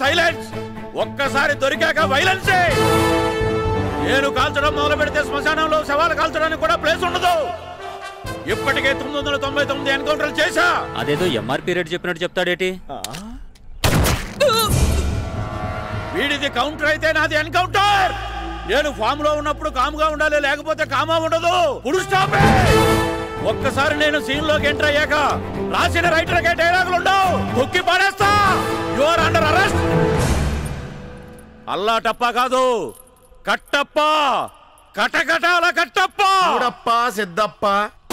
Violence ఒక్కసారి దొరికాక violence నేను కాల్చడం మొదలు పెడితే శ్మశానంలో శవాలు కాల్చడానికి కూడా ప్లేస్ ఉండదు ఇప్పటికే తొమ్మిది వందల తొంభై తొమ్మిది ఎన్కౌంటర్లు చేశా అదేదో ఎంఆర్పీ రేట్ చెప్పినట్టు చెప్తాడేటి వీడిది కౌంటర్ అయితే నాది ఎన్కౌంటర్ నేను ఫామ్ లో ఉన్నప్పుడు కాముగా ఉండాలి లేకపోతే కామా ఉండదు పుడు స్టాప్ ఒక్కసారి నేను సీన్ లోకి ఎంటర్ అయ్యాక రాసిన రైటర్ కే డైలాగులు ఉండవు తొక్కి పడేస్తా యు ఆర్ అండర్ అరెస్ట్ అల్లా టప్ప కాదు కట్టప్ప కటకటాల కట్టప్ప చూడప్ప సిద్ధప్ప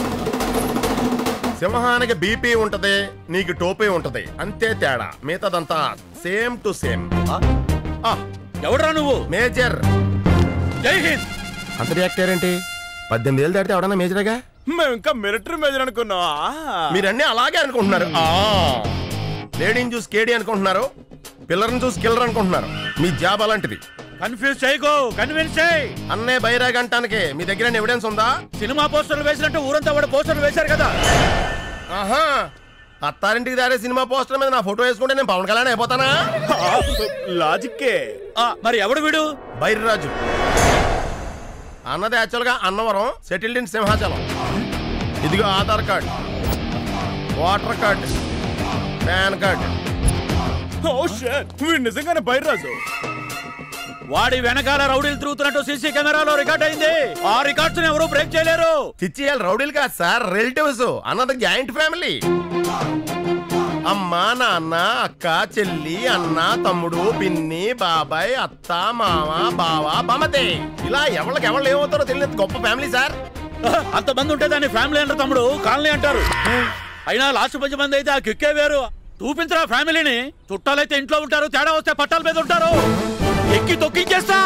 సింహానికి బీపీ ఉంటది నీకు టోపీ ఉంటది అంతే తేడా మిగతాదంతా సేమ్ టు సేమ్ ఎవడ్రా నువ్వు మేజర్ జై హింద్ అంత రియాక్టర్ ఏంటి పద్దెనిమిది ఏళ్ళు దాటితే ఎవడన్నా మేజర్గా మేము ఇంకా మిలిటరీ మేజర్ అనుకున్నా మీరన్నీ అలాగే అనుకుంటున్నారు ఆ. లేడీని చూసి కేడీ అనుకుంటున్నారు పిల్లర్ని చూసి కిల్లర్ అనుకుంటున్నారు మీ జాబ్ అలాంటిది కన్ఫ్యూజ్ చేయకు కన్విన్స్ చేయి అన్నే బైరాగంటానికి మీ దగ్గర ఎవిడెన్స్ ఉందా సినిమా పోస్టర్లు వేసినట్టు ఊరంతా కూడా పోస్టర్లు వేశారు కదా ఆహా అత్తారింటికి దారే సినిమా పోస్టర్ మీద నా ఫోటో వేసుకుంటే నేను పవన్ కళ్యాణ్ అయిపోతానా లాజిక్కే మరి ఎవడు వీడు బైర్రాజు అన్నది యాక్చువల్గా అన్నవరం సెటిల్డ్ ఇన్ సింహాచలం ఇదిగో Aadhaar card water card PAN card ఓ షట్ వీడు నిజంగానే బైర్రాజు వాడి వెనకాల రౌడీలు తిరుగుతున్నట్టు సీసీ కెమెరాలో రికార్డ్ అయింది ఆ రికార్డ్స్ ఎవరు బ్రేక్ చేయలేరు చిచ్చి వాళ్ళు రౌడీలు కాదు సార్ రిలేటివ్స్ అన్నది జాయింట్ ఫ్యామిలీ అమ్మ నాన్న అక్క చెల్లి అన్న తమ్ముడు పిన్ని బాబాయ్ అత్త మామ బావ బమతే ఇలా ఎవరికి ఎవరు ఏమవుతారో తెలియదు గొప్ప ఫ్యామిలీ సార్ అంతమంది ఉంటే దాన్ని ఫ్యామిలీ అంటారు తమ్ముడు కాలనీ అంటారు అయినా లాస్ట్ పది మంది అయితే ఆ కిక్కే వేరు చూపించరా ఫ్యామిలీని చుట్టాలైతే ఇంట్లో ఉంటారు తేడా వస్తే పట్టాల మీద ఉంటారు ఎక్కి తొక్కించేస్తా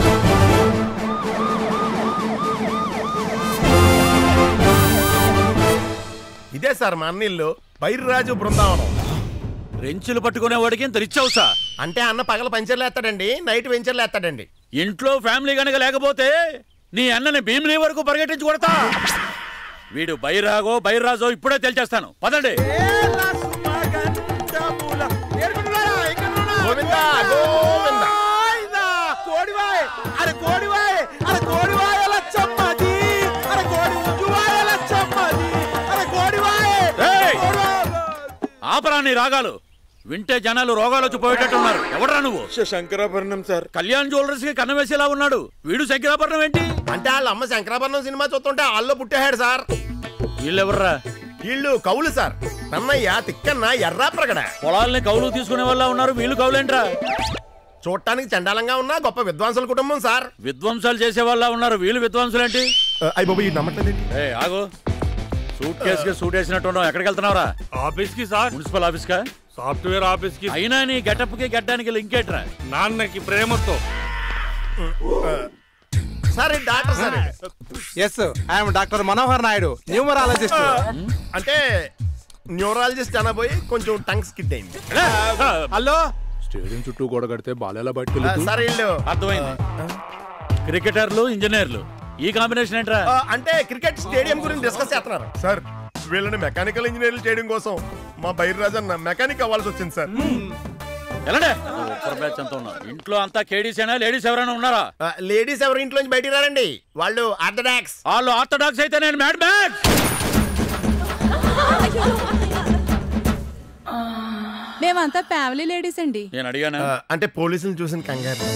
ఇదే సార్ మా అన్నిల్లు బైర్రాజు బృందావనం రెంచులు పట్టుకునే వాడికి ఇంత రిచ్ అవుసా అంటే అన్న పగల పంచర్లు వేస్తాడండి నైట్ వెంచర్లు వేస్తాడండి ఇంట్లో ఫ్యామిలీ గనక లేకపోతే నీ అన్నని భీమిలి వరకు పరిగెట్టించి కొడతా వీడు బైరాగో బైరాజో ఇప్పుడే తెలిచేస్తాను పదండి గోవిందా గోవిందా కోడివాయ్ అరే కోడివాయ్ అరే కోడివాయ్ లచ్చమ్మది అరే కోడి ఉజ్జువాయ్ లచ్చమ్మది అరే కోడివాయ్ ఏయ్! ఆపరా నీ రాగాలు వింటే జనాలు రోగాలు వచ్చి పోయేటట్టున్నారు ఎవడరా నువ్వు శంకరాభరణం సార్ కళ్యాణ్ జ్యువెలర్స్ కి కన్నం వేసేలా ఉన్నాడు వీడు శంకరాభరణం ఏంటి అంటే వాళ్ళ అమ్మ శంకరాభరణం సినిమా చూస్తుంటే వాళ్ళు పుట్టేహాడు సార్ వీళ్ళెవర్రా వీళ్ళు కవులు సార్ నన్నయ్య తిక్కన్న ఎర్రా ప్రగడ పొలాల్ని కౌలు తీసుకునే వాళ్ళ ఉన్నారు వీళ్ళు కౌలేంట్రా చూడటానికి చండాలంగా ఉన్న గొప్ప విద్వాంసుల కుటుంబం సార్ విధ్వంసాలు చేసే వాళ్ళ ఉన్నారు వీళ్ళు విధ్వంసులేంటి అయ్యి బాబు నమ్మట్లేదు ఏ ఆగు సూట్ కేసుకి సూట్ వేసినట్టు ఉన్నావు ఎక్కడికి వెళ్తున్నావురా ఆఫీస్ కి సార్ మున్సిపల్ ఆఫీస్ కా సాఫ్ట్వేర్ ఆఫీస్ కి అయినా నీ గెటప్ కి గడ్డానికి లింక్ ఏంట్రా నాన్నకి ప్రేమతో సార్ ఈ doctor sir yes I'm doctor Manohar Naidu numerologist అంటే న్యూరాలజిస్ట్ అనబోయి కొంచెం టంగ్ స్కిడ్ అయింది హలో స్టేడియం చుట్టూ గోడ కడితే బాలేలా బయట ఆ, సార్ వీళ్ళు అర్థమైంది క్రికెటర్లు ఇంజనీర్లు ఈ కాంబినేషన్ ఏంట్రా ఆ, అంటే క్రికెట్ స్టేడియం గురించి డిస్కస్ చేస్తున్నారు సార్ వీళ్ళని మెకానికల్ ఇంజనీర్లు చేయడం కోసం మా బైర్రాజన్న మెకానిక్ అవ్వాల్సి వచ్చింది సార్ ఎలాడే ఉత్తర బ్యాచ్ అంతా ఉన్నారు ఇంట్లో అంతా కేడీసేనా లేడీస్ ఎవరైనా ఉన్నారా లేడీస్ ఎవరి ఇంట్లో నుంచి బయటికి రారండి వాళ్ళు ఆర్థడాక్స్ వాళ్ళు ఆర్థడాక్స్ అయితే నేను మ్యాడ్ బ్యాగ్ మేమంతా ఫ్యామిలీ లేడీస్ అండి నేను అడిగాను అంటే పోలీసులు చూసిన కంగారు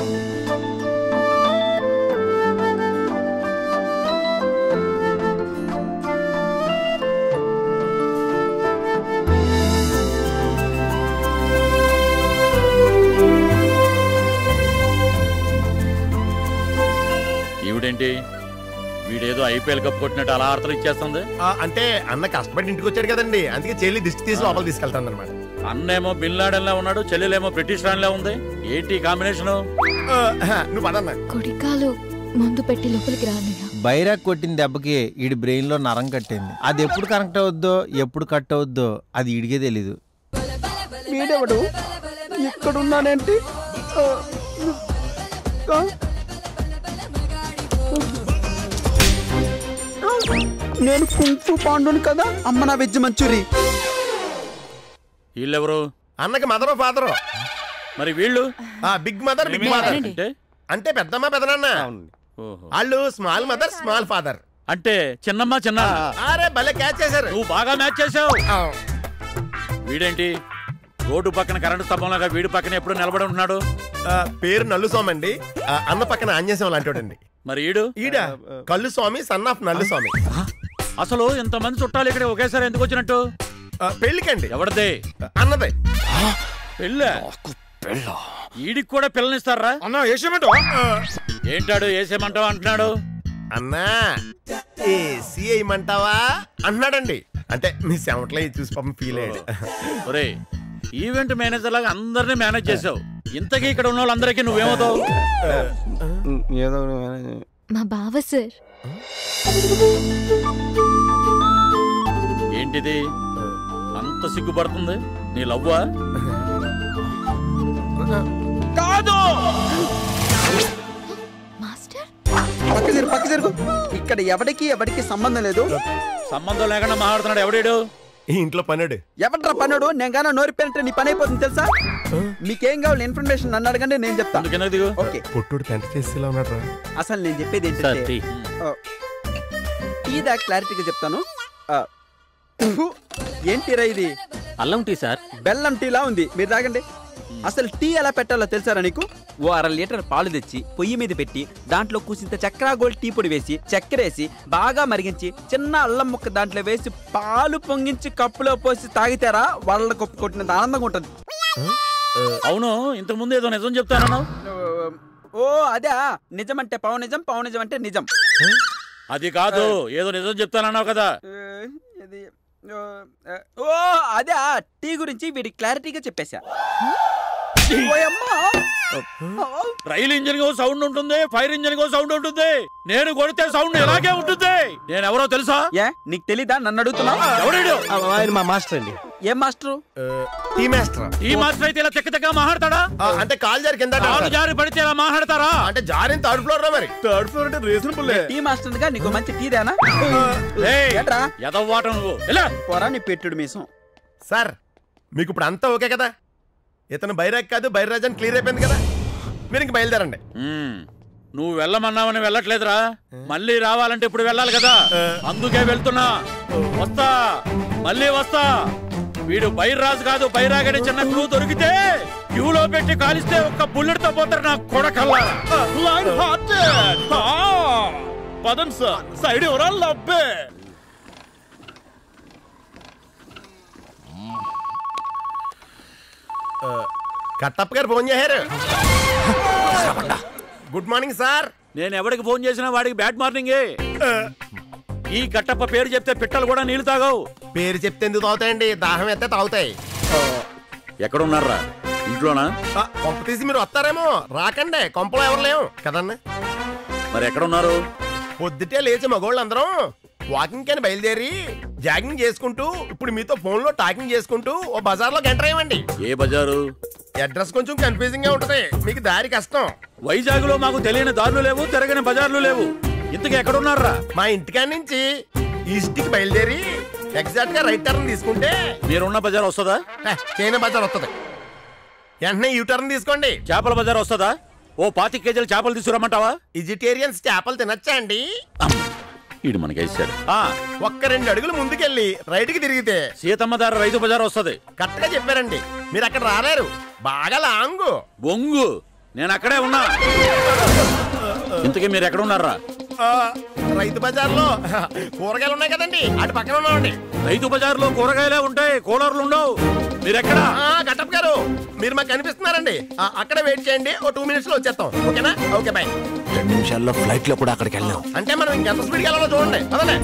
ఈవిడేంటి వీడేదో ఐపీఎల్ కప్ కొట్టినట్టు అలా ఆర్తలు ఇచ్చేస్తుంది ఆ, అంటే అన్న కష్టపడి ఇంటికి వచ్చాడు కదండి అందుకే చెల్లి దిష్టి తీసి లోపల తీసుకెళ్తాను అనమాట అన్నేమో బిన్ లాడెన్ లా ఉన్నాడు చెల్లెలేమో బ్రిటిష్ రాణిలా ఉంది ఏంటి కాంబినేషన్ నువ్వు పదన్నా కుడికాలు మందు పెట్టి లోపలికి రానయ్య బైరాక్ కొట్టిన దెబ్బకి ఈడి బ్రెయిన్ లో నరం కట్టింది అది ఎప్పుడు కనెక్ట్ అవుద్దో ఎప్పుడు కట్ అవుద్దో అది ఈడికే తెలీదు వీడెవడు ఇక్కడున్నానేంటి నేను కుంఫు పాండుని కదా అమ్మ నా వెజ్ మంచూరి వీళ్ళెవరు అన్నకి మదరు ఫాదరు మరి వీళ్ళు ఆ బిగ్ మదర్ బిగ్ ఫాదర్ ఎవరండి? అంటే అంటే పెద్దమ్మ పెదనాన్న ఓహో. వాళ్ళు స్మాల్ మదర్ స్మాల్ ఫాదర్ అంటే చిన్నమ్మ చిన్న అరే భలే క్యాచ్ చేశారు నువ్వు బాగా మ్యాచ్ చేసావు ఆ, వీడేంటి రోడ్డు పక్కన కరెంటు స్తంభంలాగా వీడి పక్కన ఎప్పుడు నిలబడి ఉంటున్నాడు ఆ, పేరు నల్లు స్వామి అండి ఆ, అన్న పక్కన ఆంజనేయం లాంటి మరి ఈడు ఈడ కళ్ళు స్వామి సన్ ఆఫ్ నల్లు స్వామి అసలు ఇంతమంది చుట్టాలు ఇక్కడ ఒకేసారి ఎందుకు వచ్చినట్టు ఆ, పెళ్ళికండి ఎవరిదే అన్నదే పెళ్ళ ఈడికి కూడా పిల్లనిస్తారా అన్న వేసేమంటావా ఏంటాడు వేసేమంటావు అంటున్నాడు అన్నా ఏసీ వేయమంటావా అన్నాడండి అంటే మీ సెవెంట్లో చూసి పాపం ఫీల్ అయ్యాడు ఒరే ఈవెంట్ మేనేజర్ లాగా అందరినీ మేనేజ్ చేసావు ఇంతకీ ఇక్కడ ఉన్న వాళ్ళందరికీ నువ్వేమవుతావు ఏదో మా బావ సార్ ఏంటిది అంత సిగ్గుపడుతుంది నీ లవ్వా కాదు మాస్టర్ పక్క జరుగు పక్క జరుగు ఇక్కడ ఎవరికి ఎవరికి సంబంధం లేదు సంబంధం లేకుండా మాట్లాడుతున్నాడు ఎవడీడు ఈ ఇంట్లో పనుడు ఎవట్రా పనుడు నేను గాన నోరి పెంటే నీ పని అయిపోతుంది తెలుసా మీకేం కావాలి ఇన్ఫర్మేషన్ నన్ను అడగండి నేను చెప్తా ముందు కిందకి దిగు ఓకే పొట్టుడు పెంట చేసేలా ఉన్నాడు అసలు నేను చెప్పేది సార్ ఏంటంటే టీ. ఆ, టీ దా క్లారిటీగా చెప్తాను ఆ, ఫు, ఏంటిరా ఇది అల్లం టీ సార్ బెల్లం టీలా ఉంది మీరు తాగండి అసలు టీ ఎలా పెట్టాలో తెలుసారా నీకు ఓ అర లీటర్ పాలు తెచ్చి పొయ్యి మీద పెట్టి దాంట్లో కూసింత చక్కెర గోల్డ్ టీ పొడి వేసి చక్కెర వేసి బాగా మరిగించి చిన్న అల్లం ముక్క దాంట్లో వేసి పాలు పొంగించి కప్పులో పోసి తాగితారా వాళ్ళ కప్పు కొట్టినంత ఆనందంగా ఉంటుంది అవును ఇంతకు ముందు ఏదో నిజం చెప్తానన్నావు ఓ అదే నిజం అంటే పవ నిజం పవ నిజం అంటే నిజం అది కాదు ఏదో నిజం చెప్తానన్నావు కదా ఏ, ఇది ఓ, ఏ, ఓ అదే టీ గురించి వీడి క్లారిటీగా చెప్పేశా ఓయమ్మా. రైలు ఇంజిన్ కో సౌండ్ ఉంటుంది ఫైర్ ఇంజిన్ కో సౌండ్ ఉంటుంది నేను కొడితే సౌండ్ ఇలాగే ఉంటుంది నేను ఎవరో తెలుసా ఏ నీకు తెలీదా నన్ను అడుగుతున్నావు ఎవడీడు ఆయన మా మాస్టర్ అండి ఏం మాస్టరు టీ మాస్టర్ ఈ మాస్టర్ అయితే ఇలా చెక్క చెక్క మాట్లాడతాడా అంటే కాల్ జారి కింద కాలు జారి పడితే ఇలా మాట్లాడతారా అంటే జారిన థర్డ్ ఫ్లోర్ లో మరి థర్డ్ ఫ్లోర్ అంటే రీజనబుల్ టీ మాస్టర్ గా నీకు మంచి టీ దేనా ఏయ్, ఏంట్రా? ఎదవ్వాట నువ్వు ఎలా పోరా నీ పెట్టుడు మీసం సార్ మీకు ఇప్పుడు అంతా ఓకే కదా ఇతను బైరాగ్ కాదు బైరాజ్ అని క్లియర్ అయిపోయింది కదా మీరు ఇంక బయలుదేరండి మ్మ్. నువ్వు వెళ్ళమన్నావని వెళ్ళట్లేదురా మళ్ళీ రావాలంటే ఇప్పుడు వెళ్ళాలి కదా అందుకే వెళ్తున్నా వస్తా మళ్ళీ వస్తా వీడు బైర్రాజు కాదు బైరాగడి చిన్న క్లూ దొరికితే క్యూలో పెట్టి కాలిస్తే ఒక్క బుల్లెట్ తో పోతారు నా కొడకల్లా పదం సార్ సైడ్ ఎవరా లబ్బే కట్టప్ప గారు ఫోన్ చేశారు గుడ్ మార్నింగ్ సార్ నేను ఎవరికి ఫోన్ చేసినా వాడికి బ్యాడ్ మార్నింగే ఈ కట్టప్ప పేరు చెప్తే పిట్టలు కూడా నీళ్లు తాగవు పేరు చెప్తే ఎందుకు తాగుతాయండి దాహం ఎత్తే తాగుతాయి ఎక్కడున్నారా ఇంట్లోనా ఆ, కొంప తీసి మీరు వస్తారేమో రాకండి కొంపలో ఎవరు లేవు కదన్నా మరి ఎక్కడున్నారు పొద్దుటే లేచి మగోళ్ళందరం వాకింగ్ అని బయలుదేరి జాగింగ్ చేసుకుంటూ ఇప్పుడు మీతో ఫోన్ లో టాకింగ్ చేసుకుంటూ ఓ బజార్ లో ఎంటర్ అయ్యండి ఏ బజారు అడ్రస్ కొంచెం కన్ఫ్యూజింగ్ గా ఉంటది మీకు దారి కష్టం వైజాగ్ లో మాకు తెలియని దారులు లేవు తిరగని బజార్లు లేవు ఇంతకు ఎక్కడున్నారా మా ఇంటికాడ నుంచి ఈస్ట్ కి బయలుదేరి ఎగ్జాక్ట్ గా రైట్ టర్న్ తీసుకుంటే మీరున్న బజార్ వస్తుందా హే, చైనా బజార్ వస్తుంది వెంటనే యూ టర్న్ తీసుకోండి చేపల బజార్ వస్తుందా ఓ పాతి కేజీలు చేపలు తీసుకురమ్మంటావా వెజిటేరియన్స్ చేపలు తినచ్చా అండి ఈడు మనకి వేసాడు ఆ ఒక్క రెండు అడుగులు ముందుకెళ్ళి రైట్ కి తిరిగితే సీతమ్మ ధార రైతు బజార్ వస్తుంది కరెక్ట్ గా చెప్పారండి మీరు అక్కడ రాలేరు బాగా లాంగ్ బొంగు నేను అక్కడే ఉన్నా ఇంతకీ మీరు ఎక్కడ ఉన్నారా ఆ, రైతు బజార్ లో కూరగాయలు ఉన్నాయి కదండి అటు పక్కన ఉన్నామండి రైతు బజార్ లో కూరగాయలే ఉంటాయి కూలర్లు ఉండవు మీరెక్కడ ఆ, గట్టప్ గారు మీరు మాకు కనిపిస్తున్నారండి ఆ, అక్కడే వెయిట్ చేయండి ఓ టూ మినిట్స్ లో వచ్చేస్తాం ఓకేనా ఓకే బాయ్ రెండు నిమిషాల్లో ఫ్లైట్ లో కూడా అక్కడికి వెళ్ళాం అంటే మనం ఇంకెంత స్పీడ్కి వెళ్ళాలో చూడండి అదే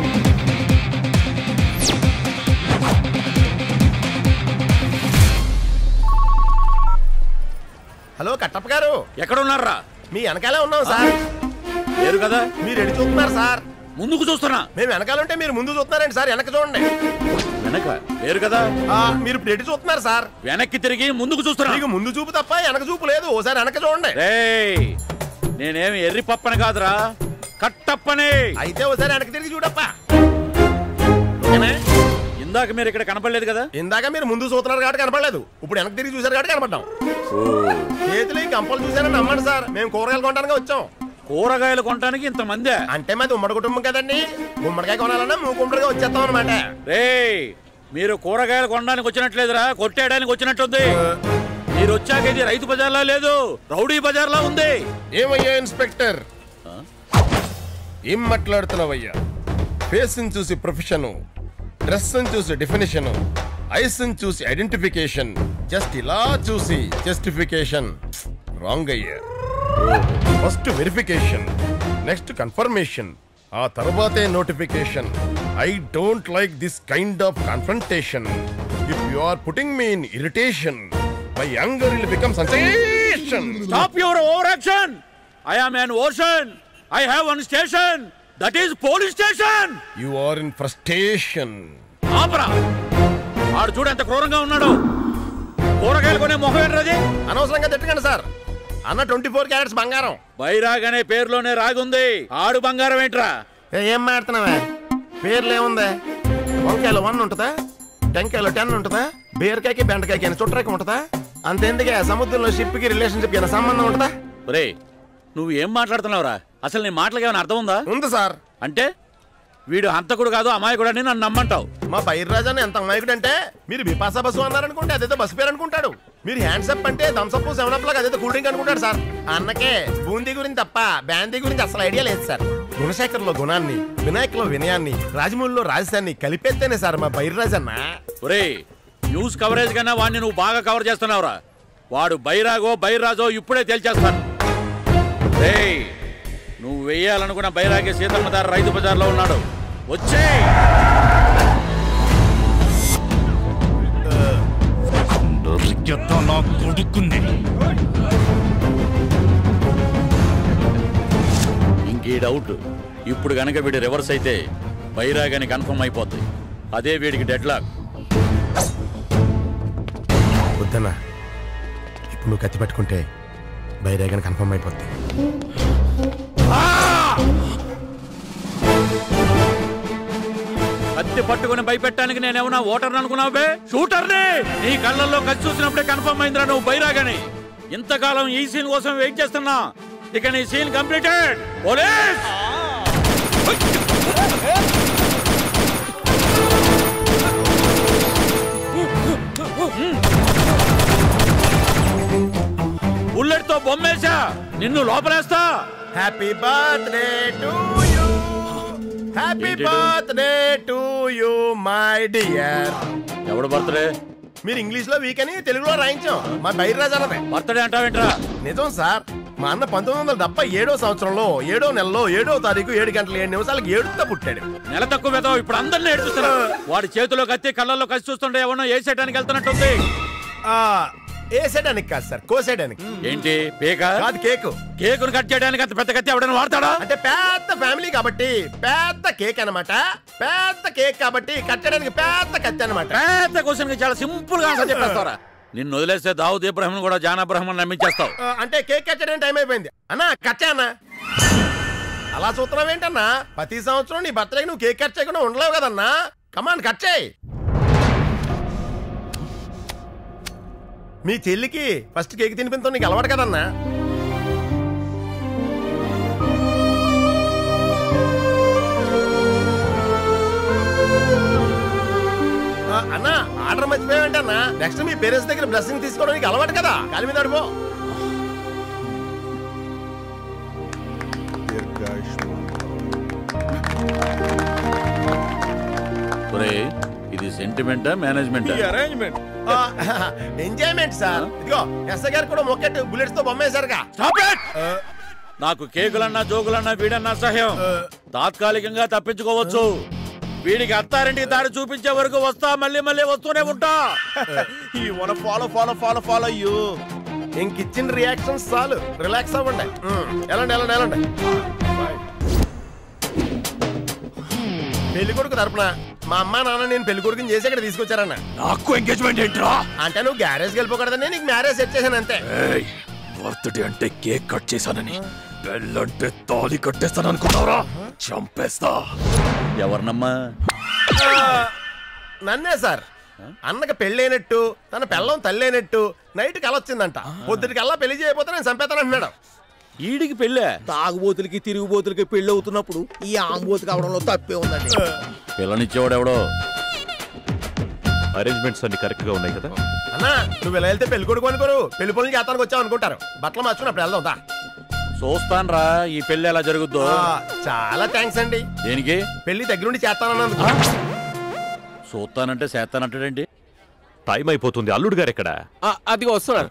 హలో కట్టప్ప గారు ఎక్కడ ఉన్నారా మీ వెనకాలే ఉన్నాం సార్ లేరు కదా మీరు ఎడి చూస్తున్నారు సార్ ముందుకు చూస్తున్నా మేము వెనకాలంటే మీరు ముందు చూస్తున్నారండి సార్ వెనక చూడండి వెనక లేరు కదా ఆ, మీరు ఇప్పుడు ఎడి చూస్తున్నారు సార్ వెనక్కి తిరిగి ముందుకు చూస్తున్నా మీకు ముందు చూపు తప్ప వెనక చూపు లేదు ఓసారి వెనక చూడండి రేయ్ నేనేమి ఎర్రి పప్పని కాదురా కట్టప్పని అయితే ఓసారి వెనక తిరిగి చూడప్ప ఓకేనా ఇందాక మీరు ఇక్కడ కనపడలేదు కదా ఇందాక మీరు ముందు చూస్తున్నారు కాబట్టి కనపడలేదు ఇప్పుడు వెనక్కి తిరిగి చూసారు కాబట్టి కనపడ్డాం చేతులు ఈ కంపలు చూసారని నమ్మండి సార్ మేము కూరగాయలు కొనడానికి వచ్చాం కూరగాయలు కొనడానికి ఇంత మందే అంటే మాది ఉమ్మడి కుటుంబం కదండి గుమ్మడికాయ కొనాలన్నా మూకుమ్మడిగా వచ్చేస్తాం అనమాట రే మీరు కూరగాయలు కొనడానికి వచ్చినట్లేదురా కొట్టేయడానికి వచ్చినట్టుంది మీరు వచ్చాక ఇది రైతు బజార్లా లేదు రౌడీ బజార్లా ఉంది ఏమయ్యా ఇన్స్పెక్టర్ ఏం మాట్లాడుతున్నావయ్యా ఫేస్ చూసి ప్రొఫెషన్ డ్రెస్ చూసి డెఫినేషన్ ఐస్ చూసి ఐడెంటిఫికేషన్ జస్ట్ ఇలా చూసి జస్టిఫికేషన్ రాంగ్ అయ్యా ఫస్ట్ వెరిఫికేషన్ నెక్స్ట్ కన్ఫర్మేషన్ ఆ తర్వాతే notification I don't like this kind of confrontation if you are putting me in irritation my younger will become sensation stop your over action I am an ocean I have one station that is police station you are in frustration ఆపరా ఆడు చూడు ఎంత క్రూరంగా ఉన్నాడు కూరగాయలు కొనే మొహం ఏంటది అనవసరంగా తిట్టకండి సార్ అన్న ట్వంటీ ఫోర్ క్యారెట్స్ బంగారం బైరాగ్ అనే పేరులోనే రాగుంది ఆడు బంగారం ఏంట్రా ఏం మాడుతున్నావా పేర్లు ఏముంది వంకాయలు వన్ ఉంటుందా టెంకాయలు టెన్ ఉంటుందా బీరకాయకి బెండకాయకి అని చుట్టరేక ఉంటుందా అంతెందుకే సముద్రంలో షిప్ కి రిలేషన్షిప్ కి సంబంధం ఉంటుందా రే నువ్వు ఏం మాట్లాడుతున్నావురా అసలు నీ మాటలకి ఏమైనా అర్థం ఉందా ఉంది సార్ అంటే వీడు హంతకుడు కాదు అమాయకుడు అని నన్ను నమ్మంటావు మా బైర్రాజాని ఎంత అమాయకుడు అంటే మీరు బిపాసా బస్సు అన్నారనుకుంటే అదేదో బస్సు పేరు అనుకుంటాడు మీరు హ్యాండ్సప్ అంటే థమ్స్అప్ సెవెన్ అప్ లాగా అదేదో కూల్ డ్రింక్ అనుకుంటాడు సార్ అన్నకే బూందీ గురించి తప్ప బ్యాందీ గురించి అసలు ఐడియా లేదు సార్ గుణశేఖర్లో గుణాన్ని వినాయక్లో వినయాన్ని రాజమౌళిలో రాజధాన్ని కలిపేస్తేనే సార్ మా బైర్రాజన్న ఒరే న్యూస్ కవరేజ్ కన్నా వాడిని నువ్వు బాగా కవర్ చేస్తున్నావురా వాడు బైరాగో బైరాజో ఇప్పుడే తేల్చేస్తాను రే నువ్వు వెయ్యాలనుకున్న బైరాగే సీతమ్మ దారి రైతు బజార్లో ఉన్నాడు వచ్చే నా కొడుకుంది ఇంకీ డౌట్ ఇప్పుడు గనక వీడి రివర్స్ అయితే బైరాగ్ అని కన్ఫర్మ్ అయిపోద్ది అదే వీడికి డెడ్ లాక్ వద్దన్నా ఇప్పుడు నువ్వు కత్తి పట్టుకుంటే బైరాగని కన్ఫర్మ్ అయిపోద్ది కత్తి పట్టుకుని భయపెట్టడానికి నేనేమన్నా ఓటర్ అనుకున్నావే షూటర్ని నీ కళ్ళల్లో కత్తి చూసినప్పుడే కన్ఫర్మ్ అయిందిరా నువ్వు బైరాగని ఇంతకాలం ఈ సీన్ కోసం వెయిట్ చేస్తున్నా ఇక నీ సీన్ కంప్లీటెడ్ పోలీస్ బుల్లెట్ తో బొమ్మేశా నిన్ను లోపలేస్తా happy birthday to you happy ఏంటిది? Birthday to you my dear ఎవడు బర్త్డే మీరు ఇంగ్లీష్ లో వీక్ అని తెలుగులో రాయించాం మా బైర్రాజ్ అన్నదే బర్త్డే అంటావేంట్రా నిజం సార్ మా అన్న పంతొమ్మిది వందల డెబ్బై ఏడో సంవత్సరంలో ఏడో నెలలో ఏడో తారీఖు ఏడు గంటల ఏడు నిమిషాలకు ఏడుతో పుట్టాడు నెల తక్కువ వేదో ఇప్పుడు అందరిని ఏడుస్తున్నా వాడి చేతిలో కత్తి కళ్ళల్లో కత్తి చూస్తుంటే ఎవరో వేసేయడానికి వెళ్తున్నట్టుంది వేసేయడానికి కాదు సార్ కోసేయడానికి ఏంటి పేక కాదు కేక్ కేకును కట్ చేయడానికి అంత పెద్ద కత్తి ఎవడైనా వాడతాడా అంటే పెద్ద ఫ్యామిలీ కాబట్టి పెద్ద కేక్ అన్నమాట పెద్ద కేక్ కాబట్టి కట్టడానికి పెద్ద కత్తి అన్నమాట పెద్ద క్వశ్చన్ చాలా సింపుల్ గా ఆన్సర్ చెప్పేస్తారా నిన్ను వదిలేస్తే దావుద్ ఇబ్రహీం కూడా జాన్ అబ్రహ్మన్ నమ్మించేస్తావు ఆ, అంటే కేక్ కట్టడానికి టైం అయిపోయింది అన్నా కచ్చా అన్నా అలా చూస్తున్నావు ఏంటన్నా ప్రతి సంవత్సరం నీ బర్త్డేకి నువ్వు కేక్ కట్ చేయకుండా ఉండలేవు కదన్నా కమాన్ కట్ చేయి మీ చెల్లికి ఫస్ట్ కేక్ తినిపించడం నీకు అలవాటు కదన్నా ఆ, అన్నా ఆర్డర్ మర్చిపోయావంటన్నా నెక్స్ట్ మీ పేరెంట్స్ దగ్గర బ్లెస్సింగ్ తీసుకోవడం నీకు అలవాటు కదా కాలి మీద అడుగు ఒరేయ్, ఇది సెంటిమెంటా మేనేజ్మెంటా అరేంజ్మెంట్ ఎంజాయ్మెంట్ సార్ ఇదిగో ఎస్ఐ గారు కూడా మొక్కెట్ బుల్లెట్స్ తో బొమ్మేశారుగా Stop it! నాకు కేకులన్నా జోకులన్నా వీడన్నా సహ్యం తాత్కాలికంగా తప్పించుకోవచ్చు వీడికి అత్తారింటికి దారి చూపించే వరకు వస్తా మళ్ళీ మళ్ళీ వస్తూనే ఉంటా ఈ వన follow follow follow follow you ఇంకిచ్చిన రియాక్షన్స్ చాలు రిలాక్స్ అవ్వండి ఉమ్, వెళ్ళండి వెళ్ళండి వెళ్ళండి పెళ్లి కొడుకు తరపున మా అమ్మ నాన్న నేను పెళ్లి కొడుకుని చేసి ఇక్కడ తీసుకొచ్చారన్న నాకు ఎంగేజ్మెంట్ ఏంట్రా అంటే నువ్వు గ్యారేజ్కి వెళ్ళిపోకూడదని నీకు మ్యారేజ్ సెట్ చేశాను అంతే బర్త్డే అంటే కేక్ కట్ చేశానని పెళ్ళంటే తాళి కట్టేస్తాను అనుకున్నావురా చంపేస్తా ఎవరినమ్మా నన్నే సార్ అన్నకి పెళ్ళైనట్టు తన పెళ్ళం తల్లైనట్టు నైట్ కలొచ్చిందంట పొద్దుటికల్లా పెళ్లి చేయకపోతే నేను చంపేతాను అంటున్నాడు ఈడికి పెళ్ళే తాగుబోతులకి తిరుగుబోతులకి పెళ్లి అవుతున్నప్పుడు ఈ ఆంబోతు కావడంలో తప్పే ఉందండి పిల్లనిచ్చేవాడు ఎవడో అరేంజ్మెంట్స్ అన్ని కరెక్ట్ గా ఉన్నాయి కదా అన్నా నువ్వు ఇలా వెళ్తే పెళ్లి కొడుకు అనుకోరు పెళ్లి పనులు చేస్తానికి వచ్చావు అనుకుంటారు బట్టలు మార్చుకుని అప్పుడు వెళ్దాం దా. చూస్తాన్రా ఈ పెళ్లి ఎలా జరుగుద్దో ఆ, చాలా థ్యాంక్స్ అండి దేనికి పెళ్లి దగ్గరుండి చేస్తానన్నాను చూస్తానంటే చేస్తానంటాడేంటి టైం అయిపోతుంది అల్లుడు గారు ఎక్కడ అదిగో వస్తున్నారు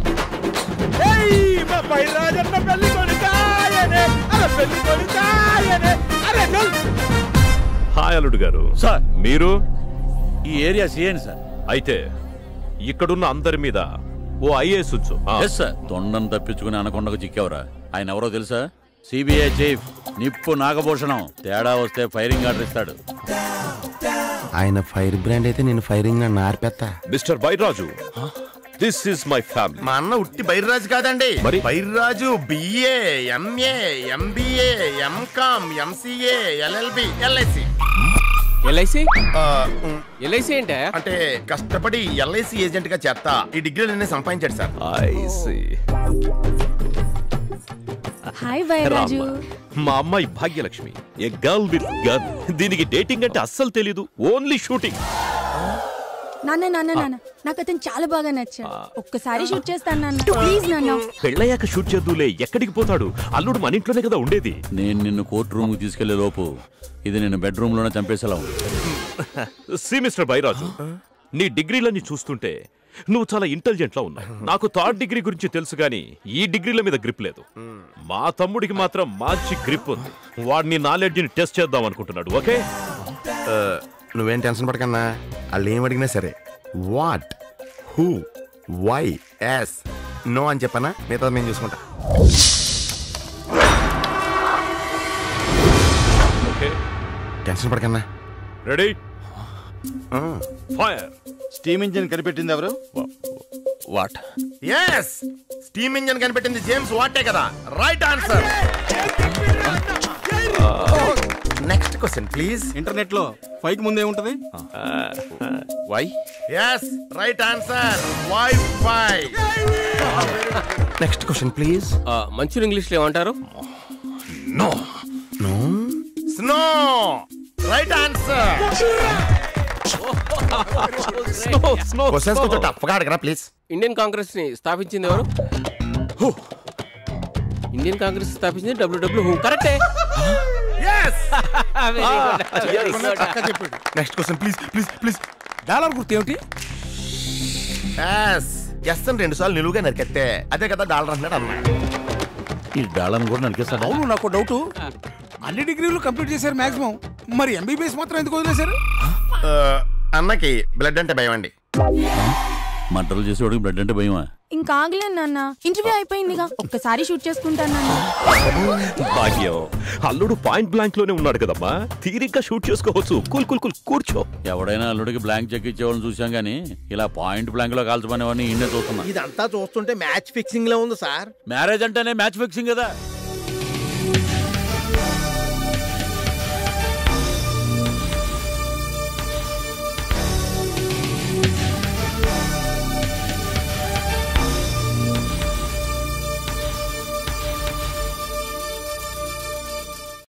హాయ్ అల్లుడు గారు సార్ మీరు ఈ ఏరియా సీఎన్ సార్ అయితే ఇక్కడున్న అందరి మీద ఓ ఐఏఎస్ ఉంచు ఆ. ఎస్ సార్ తొండం తప్పించుకుని అనకొండకు చిక్కేవరా ఆయన ఎవరో తెలుసా సిబిఐ చీఫ్ నిప్పు నాగభూషణం తేడా వస్తే ఫైరింగ్ ఆర్డర్ ఇస్తాడు ఆయన ఫైర్ బ్రాండ్ అయితే నేను ఫైరింగ్ నార్పెత్తా mister Bairaju this is my family మా అన్న ఉట్టి బైర్రాజు కాదండి మరి? Bairraju BA MA MBA MCom MCA LLB LIC LIC LIC ఏంటే అంటే కష్టపడి ఎల్ఐసి ఏజెంట్ గా చేస్తా ఈ డిగ్రీలన్నీ సంపాదించాడు సార్ ఐ సీ హాయ్ బైరాజు మా అమ్మాయి Bhagyalakshmi a girl with gun దీనికి డేటింగ్ అంటే అస్సలు తెలీదు ఓన్లీ షూటింగ్ నాన్న నాన్న నాన్న నాకు అతను చాలా బాగా నచ్చాడు ఒక్కసారి షూట్ చేస్తాను నాన్న ప్లీజ్ నాన్న పెళ్ళయ్యాక షూట్ చేద్దులే ఎక్కడికి పోతాడు అల్లుడు మన ఇంట్లోనే కదా ఉండేది నేను నిన్ను కోర్టు రూమ్ తీసుకెళ్లే లోపు ఇది నేను బెడ్రూమ్ లోనే చంపేసేలా ఉంది సి మిస్టర్ బైరాజు నీ డిగ్రీలన్నీ చూస్తుంటే నువ్వు చాలా ఇంటెలిజెంట్ లా ఉన్నావు నాకు థర్డ్ డిగ్రీ గురించి తెలుసు కానీ ఈ డిగ్రీల మీద గ్రిప్ లేదు మా తమ్ముడికి మాత్రం మంచి గ్రిప్ ఉంది వాడిని నాలెడ్జ్ ని టెస్ట్ చేద్దాం అనుకుంటున్నాడు ఓకే ఆ, నువ్వేం టెన్షన్ పడకన్నా వాళ్ళు ఏం అడిగినా సరే what who why yes no అని చెప్పనా మిగతా మేము చూసుకుంటా ఓకే టెన్షన్ పడకన్నా రెడీ ఫైర్ స్టీమ్ ఇంజిన్ కనిపెట్టింది ఎవరు వాట్ ఎస్ స్టీమ్ ఇంజన్ కనిపెట్టింది జేమ్స్ వాటే కదా right answer next question please internet లో ఫైవ్ కి ముందే ఉంటది why yes right answer wifi next question please మంచి ఇంగ్లీష్ లో ఏమంటారు no no snow right answer snow snow questions కొంచెం టఫ్గా అడగరా ప్లీజ్ ఇండియన్ కాంగ్రెస్ ని స్థాపించింది ఎవరు ఇండియన్ కాంగ్రెస్ స్థాపించింది డబ్ల్యూడబ్ల్యూ హూ కరెక్టే next question please please please dollar గుర్తు ఏమిటి ఎస్ ఎస్ అని రెండు సార్లు నిలువుగా నరికెత్తే అదే కదా డాలర్ అంటున్నాడు అన్న ఈ డాళ్ళని కూడా నరికేస్తాడు అవును నాకు డౌట్ అన్ని డిగ్రీలు కంప్లీట్ చేశారు మాక్సిమం మరి ఎంబీబీఎస్ మాత్రం ఎందుకు వదిలేశారు అన్నకి బ్లడ్ అంటే భయం అండి మంటలు చేసేవాడికి బ్లడ్ అంటే భయమా ఇంకా ఆగలేను నాన్న ఇంటర్వ్యూ అయిపోయిందిగా ఒక్కసారి షూట్ చేసుకుంటాను నాన్న భాగ్యం అల్లుడు పాయింట్ బ్లాంక్ లోనే ఉన్నాడు కదమ్మా తీరిగ్గా షూట్ చేసుకోవచ్చు కూల్ కూల్ కూల్ కూర్చో ఎవడైనా అల్లుడికి బ్లాంక్ చెక్ ఇచ్చేవాళ్ళని చూసాం కానీ ఇలా పాయింట్ బ్లాంక్ లో కాల్చమనేవాడిని ఈయనే చూస్తున్నా ఇదంతా చూస్తుంటే మ్యాచ్ ఫిక్సింగ్ లో ఉంది సార్ మ్యారేజ్ అంటేనే మ్యాచ్ ఫిక్సింగ్ కదా